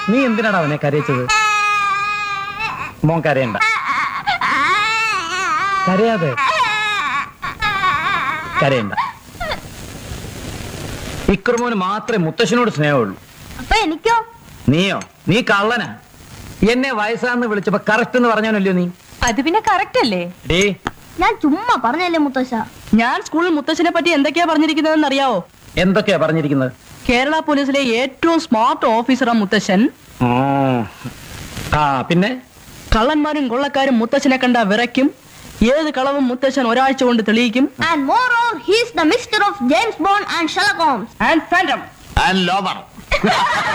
നീ എന്തിനാണ് അവനെ കരയിച്ചത് മോൻ കരയണ്ട കരയാതെ കരയണ്ട ഇക്രമോന് മാത്രമേ മുത്തശ്ശനോട് സ്നേഹമുള്ളൂ അപ്പൊ എനിക്കോ നീയോ നീ കള്ളനാ എന്നെ വയസ്സാന്ന് വിളിച്ചപ്പോ കറക്റ്റ് എന്ന് പറഞ്ഞവനല്ലോ നീ അത് പിന്നെ കറക്റ്റ് അല്ലേ ഡേ ഞാൻ ചുമ്മാ പറഞ്ഞല്ലേ മുത്തശ്ശ ഞാൻ സ്കൂളിൽ മുത്തച്ഛനെ പറ്റി എന്തൊക്കെയാ പറഞ്ഞിരിക്കുന്നതെന്ന് അറിയാവോ എന്തൊക്കെയാ പറഞ്ഞിരിക്കുന്നത് കേരള പോലീസിലെ ഏറ്റവും സ്മാർട്ട് ഓഫീസറാ മുത്തച്ഛൻ ആ പിന്നെ കള്ളന്മാരും കൊള്ളക്കാരും മുത്തച്ഛനെ കണ്ട വിറയ്ക്കും ഏത് കളവും മുത്തച്ഛൻ ഒരാഴ്ച കൊണ്ട് തെളിയിക്കും and more or he's the mister of James Bond and Sherlock Holmes and phantom ലോബർ